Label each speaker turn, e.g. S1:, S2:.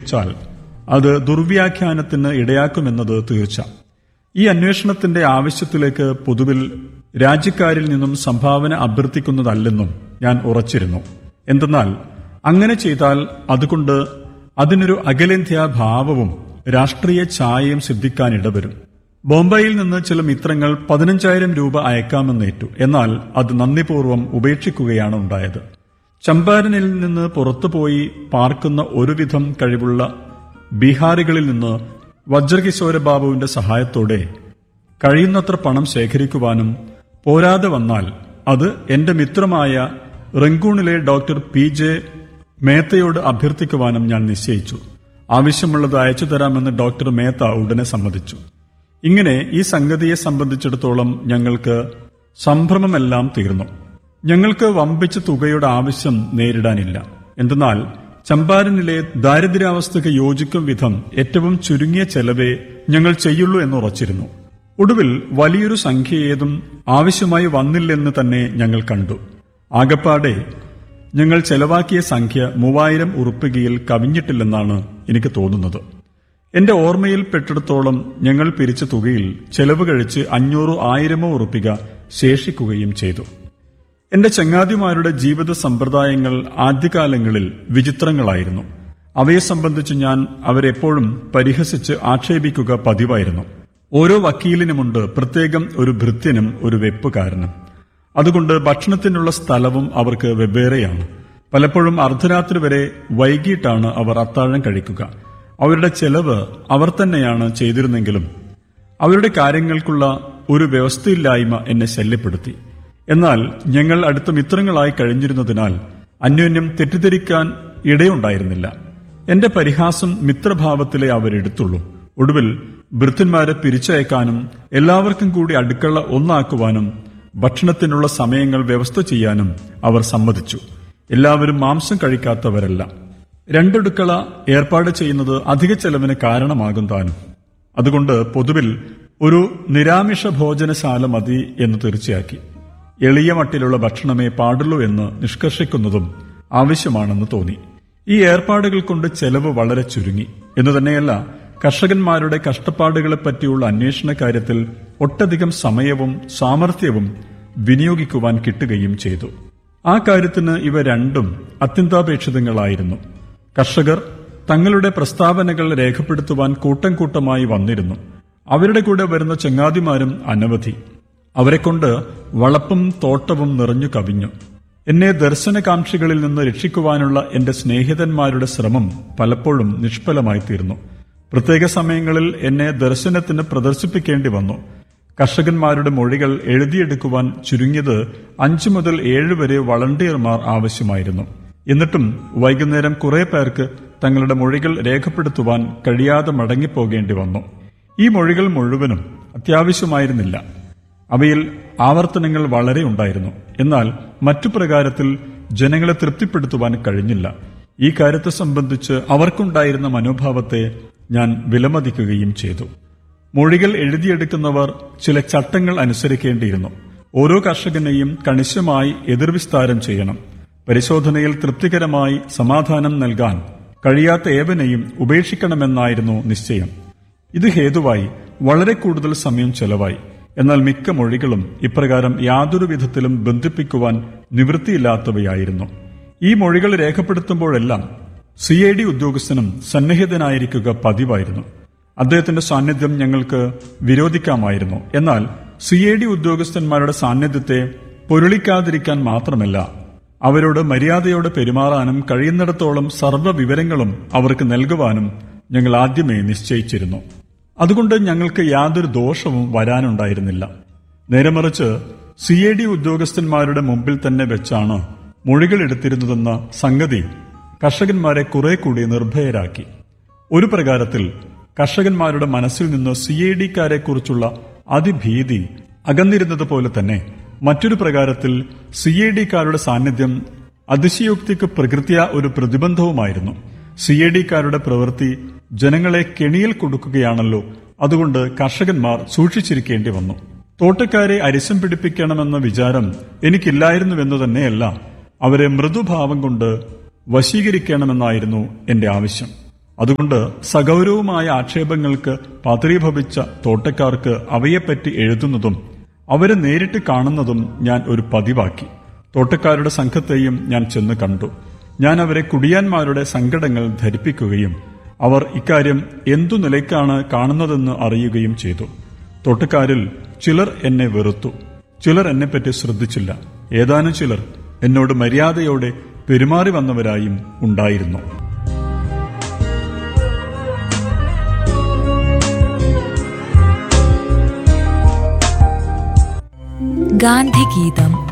S1: പ്രയോഗിച്ചാൽ അത് ദുർവ്യാഖ്യാനത്തിന് ഇടയാക്കുമെന്നത് തീർച്ച ഈ അന്വേഷണത്തിന്റെ ആവശ്യത്തിലേക്ക് പൊതുവിൽ രാജ്യക്കാരിൽ നിന്നും സംഭാവന അഭ്യർത്ഥിക്കുന്നതല്ലെന്നും ഞാൻ ഉറച്ചിരുന്നു എന്തെന്നാൽ അങ്ങനെ ചെയ്താൽ അതുകൊണ്ട് അതിനൊരു അഖിലേന്ത്യാ ഭാവവും രാഷ്ട്രീയ ഛായയും സിദ്ധിക്കാൻ ഇടവരും ബോംബെയിൽ നിന്ന് ചില മിത്രങ്ങൾ പതിനഞ്ചായിരം രൂപ അയക്കാമെന്നേറ്റു എന്നാൽ അത് നന്ദിപൂർവ്വം ഉപേക്ഷിക്കുകയാണ് ഉണ്ടായത് ചമ്പാരനിൽ നിന്ന് പുറത്തുപോയി പാർക്കുന്ന ഒരുവിധം കഴിവുള്ള ബീഹാറികളിൽ നിന്ന് വജ്രകിശോര ബാബുവിന്റെ സഹായത്തോടെ കഴിയുന്നത്ര പണം ശേഖരിക്കുവാനും പോരാതെ വന്നാൽ അത് എന്റെ മിത്രമായ റങ്കൂണിലെ ഡോക്ടർ പി ജെ മേത്തയോട് അഭ്യർത്ഥിക്കുവാനും ഞാൻ നിശ്ചയിച്ചു ആവശ്യമുള്ളത് അയച്ചു തരാമെന്ന് ഡോക്ടർ മേത്ത ഉടനെ സമ്മതിച്ചു ഇങ്ങനെ ഈ സംഗതിയെ സംബന്ധിച്ചിടത്തോളം ഞങ്ങൾക്ക് സംഭ്രമമെല്ലാം തീർന്നു ഞങ്ങൾക്ക് വമ്പിച്ച തുകയുടെ ആവശ്യം നേരിടാനില്ല എന്തെന്നാൽ ചമ്പാരനിലെ ദാരിദ്ര്യാവസ്ഥയ്ക്ക് യോജിക്കും വിധം ഏറ്റവും ചുരുങ്ങിയ ചെലവേ ഞങ്ങൾ ചെയ്യുള്ളൂ എന്ന് ഉറച്ചിരുന്നു ഒടുവിൽ വലിയൊരു സംഖ്യ ഏതും ആവശ്യമായി വന്നില്ലെന്ന് തന്നെ ഞങ്ങൾ കണ്ടു ആകപ്പാടെ ഞങ്ങൾ ചെലവാക്കിയ സംഖ്യ മൂവായിരം ഉറുപ്പികയിൽ കവിഞ്ഞിട്ടില്ലെന്നാണ് എനിക്ക് തോന്നുന്നത് എന്റെ ഓർമ്മയിൽ പെട്ടിടത്തോളം ഞങ്ങൾ പിരിച്ച തുകയിൽ ചെലവ് കഴിച്ച് അഞ്ഞൂറോ ആയിരമോ ഉറുപ്പിക ശേഷിക്കുകയും ചെയ്തു എന്റെ ചങ്ങാതിമാരുടെ ജീവിത സമ്പ്രദായങ്ങൾ ആദ്യകാലങ്ങളിൽ വിചിത്രങ്ങളായിരുന്നു അവയെ സംബന്ധിച്ച് ഞാൻ അവരെപ്പോഴും പരിഹസിച്ച് ആക്ഷേപിക്കുക പതിവായിരുന്നു ഓരോ വക്കീലിനുമുണ്ട് പ്രത്യേകം ഒരു ഭൃത്യനും ഒരു വെപ്പുകാരനും അതുകൊണ്ട് ഭക്ഷണത്തിനുള്ള സ്ഥലവും അവർക്ക് വെവ്വേറെയാണ് പലപ്പോഴും അർദ്ധരാത്രി വരെ വൈകിട്ടാണ് അവർ അത്താഴം കഴിക്കുക അവരുടെ ചെലവ് അവർ തന്നെയാണ് ചെയ്തിരുന്നെങ്കിലും അവരുടെ കാര്യങ്ങൾക്കുള്ള ഒരു വ്യവസ്ഥയില്ലായ്മ എന്നെ ശല്യപ്പെടുത്തി എന്നാൽ ഞങ്ങൾ അടുത്ത മിത്രങ്ങളായി കഴിഞ്ഞിരുന്നതിനാൽ അന്യോന്യം തെറ്റിദ്ധരിക്കാൻ ഇടയുണ്ടായിരുന്നില്ല എന്റെ പരിഹാസം മിത്രഭാവത്തിലെ അവരെടുത്തുള്ളൂ ഒടുവിൽ വൃദ്ധന്മാരെ പിരിച്ചയക്കാനും എല്ലാവർക്കും കൂടി അടുക്കള ഒന്നാക്കുവാനും ഭക്ഷണത്തിനുള്ള സമയങ്ങൾ വ്യവസ്ഥ ചെയ്യാനും അവർ സമ്മതിച്ചു എല്ലാവരും മാംസം കഴിക്കാത്തവരല്ല രണ്ടടുക്കള ഏർപ്പാട് ചെയ്യുന്നത് അധിക ചെലവിന് കാരണമാകും താനും അതുകൊണ്ട് പൊതുവിൽ ഒരു നിരാമിഷ ഭോജനശാല മതി എന്ന് തീർച്ചയാക്കി എളിയ മട്ടിലുള്ള ഭക്ഷണമേ പാടുള്ളൂ എന്ന് നിഷ്കർഷിക്കുന്നതും ആവശ്യമാണെന്ന് തോന്നി ഈ ഏർപ്പാടുകൾ കൊണ്ട് ചെലവ് വളരെ ചുരുങ്ങി എന്ന് തന്നെയല്ല കർഷകന്മാരുടെ കഷ്ടപ്പാടുകളെ പറ്റിയുള്ള അന്വേഷണ കാര്യത്തിൽ ഒട്ടധികം സമയവും സാമർഥ്യവും വിനിയോഗിക്കുവാൻ കിട്ടുകയും ചെയ്തു ആ കാര്യത്തിന് ഇവ രണ്ടും അത്യന്താപേക്ഷിതങ്ങളായിരുന്നു കർഷകർ തങ്ങളുടെ പ്രസ്താവനകൾ രേഖപ്പെടുത്തുവാൻ കൂട്ടം കൂട്ടമായി വന്നിരുന്നു അവരുടെ കൂടെ വരുന്ന ചങ്ങാതിമാരും അനവധി അവരെക്കൊണ്ട് വളപ്പും തോട്ടവും നിറഞ്ഞു കവിഞ്ഞു എന്നെ ദർശനകാംക്ഷികളിൽ നിന്ന് രക്ഷിക്കുവാനുള്ള എന്റെ സ്നേഹിതന്മാരുടെ ശ്രമം പലപ്പോഴും നിഷ്ഫലമായി തീർന്നു പ്രത്യേക സമയങ്ങളിൽ എന്നെ ദർശനത്തിന് പ്രദർശിപ്പിക്കേണ്ടി വന്നു കർഷകന്മാരുടെ മൊഴികൾ എഴുതിയെടുക്കുവാൻ ചുരുങ്ങിയത് അഞ്ചു മുതൽ ഏഴ് വരെ വളണ്ടിയർമാർ ആവശ്യമായിരുന്നു എന്നിട്ടും വൈകുന്നേരം കുറെ പേർക്ക് തങ്ങളുടെ മൊഴികൾ രേഖപ്പെടുത്തുവാൻ കഴിയാതെ മടങ്ങിപ്പോകേണ്ടി വന്നു ഈ മൊഴികൾ മുഴുവനും അത്യാവശ്യമായിരുന്നില്ല അവയിൽ ആവർത്തനങ്ങൾ വളരെ ഉണ്ടായിരുന്നു എന്നാൽ മറ്റു പ്രകാരത്തിൽ ജനങ്ങളെ തൃപ്തിപ്പെടുത്തുവാൻ കഴിഞ്ഞില്ല ഈ കാര്യത്തെ സംബന്ധിച്ച് അവർക്കുണ്ടായിരുന്ന മനോഭാവത്തെ ഞാൻ വിലമതിക്കുകയും ചെയ്തു മൊഴികൾ എഴുതിയെടുക്കുന്നവർ ചില ചട്ടങ്ങൾ അനുസരിക്കേണ്ടിയിരുന്നു ഓരോ കർഷകനെയും കണിശമായി എതിർവിസ്താരം ചെയ്യണം പരിശോധനയിൽ തൃപ്തികരമായി സമാധാനം നൽകാൻ കഴിയാത്ത ഏവനെയും ഉപേക്ഷിക്കണമെന്നായിരുന്നു നിശ്ചയം ഇത് ഹേതുവായി വളരെ കൂടുതൽ സമയം ചെലവായി എന്നാൽ മിക്ക മൊഴികളും ഇപ്രകാരം യാതൊരു വിധത്തിലും ബന്ധിപ്പിക്കുവാൻ നിവൃത്തിയില്ലാത്തവയായിരുന്നു ഈ മൊഴികൾ രേഖപ്പെടുത്തുമ്പോഴെല്ലാം സി ഐ ഡി ഉദ്യോഗസ്ഥനും സന്നിഹിതനായിരിക്കുക പതിവായിരുന്നു അദ്ദേഹത്തിന്റെ സാന്നിധ്യം ഞങ്ങൾക്ക് വിരോധിക്കാമായിരുന്നു എന്നാൽ സി ഐ ഡി ഉദ്യോഗസ്ഥന്മാരുടെ സാന്നിധ്യത്തെ പൊരുളിക്കാതിരിക്കാൻ മാത്രമല്ല അവരോട് മര്യാദയോടെ പെരുമാറാനും കഴിയുന്നിടത്തോളം സർവ്വ വിവരങ്ങളും അവർക്ക് നൽകുവാനും ഞങ്ങൾ ആദ്യമേ നിശ്ചയിച്ചിരുന്നു അതുകൊണ്ട് ഞങ്ങൾക്ക് യാതൊരു ദോഷവും വരാനുണ്ടായിരുന്നില്ല നേരെമറിച്ച് സി എ ഡി ഉദ്യോഗസ്ഥന്മാരുടെ മുമ്പിൽ തന്നെ വെച്ചാണ് മൊഴികൾ എടുത്തിരുന്നതെന്ന സംഗതി കർഷകന്മാരെ കുറെ കൂടി നിർഭയരാക്കി ഒരു പ്രകാരത്തിൽ കർഷകന്മാരുടെ മനസ്സിൽ നിന്ന് സി എ ഡിക്കാരെ കുറിച്ചുള്ള അതിഭീതി അകന്നിരുന്നത് പോലെ തന്നെ മറ്റൊരു പ്രകാരത്തിൽ സി എ ഡിക്കാരുടെ സാന്നിധ്യം അതിശയോക്തിക്ക് പ്രകൃത്യ ഒരു പ്രതിബന്ധവുമായിരുന്നു സി എ ഡിക്കാരുടെ പ്രവൃത്തി ജനങ്ങളെ കെണിയിൽ കൊടുക്കുകയാണല്ലോ അതുകൊണ്ട് കർഷകന്മാർ സൂക്ഷിച്ചിരിക്കേണ്ടി വന്നു തോട്ടക്കാരെ അരിശം പിടിപ്പിക്കണമെന്ന വിചാരം എനിക്കില്ലായിരുന്നുവെന്നു തന്നെയല്ല അവരെ മൃദുഭാവം കൊണ്ട് വശീകരിക്കണമെന്നായിരുന്നു എന്റെ ആവശ്യം അതുകൊണ്ട് സഗൗരവമായ ആക്ഷേപങ്ങൾക്ക് പാത്രീഭവിച്ച തോട്ടക്കാർക്ക് അവയെപ്പറ്റി എഴുതുന്നതും അവരെ നേരിട്ട് കാണുന്നതും ഞാൻ ഒരു പതിവാക്കി തോട്ടക്കാരുടെ സംഘത്തെയും ഞാൻ ചെന്ന് കണ്ടു ഞാൻ അവരെ കുടിയാന്മാരുടെ സങ്കടങ്ങൾ ധരിപ്പിക്കുകയും അവർ ഇക്കാര്യം എന്തു നിലയ്ക്കാണ് കാണുന്നതെന്ന് അറിയുകയും ചെയ്തു തോട്ടക്കാരിൽ ചിലർ എന്നെ വെറുത്തു ചിലർ എന്നെപ്പറ്റി ശ്രദ്ധിച്ചില്ല ഏതാനും ചിലർ എന്നോട് മര്യാദയോടെ പെരുമാറി വന്നവരായും ഉണ്ടായിരുന്നു
S2: ഗാന്ധിഗീതം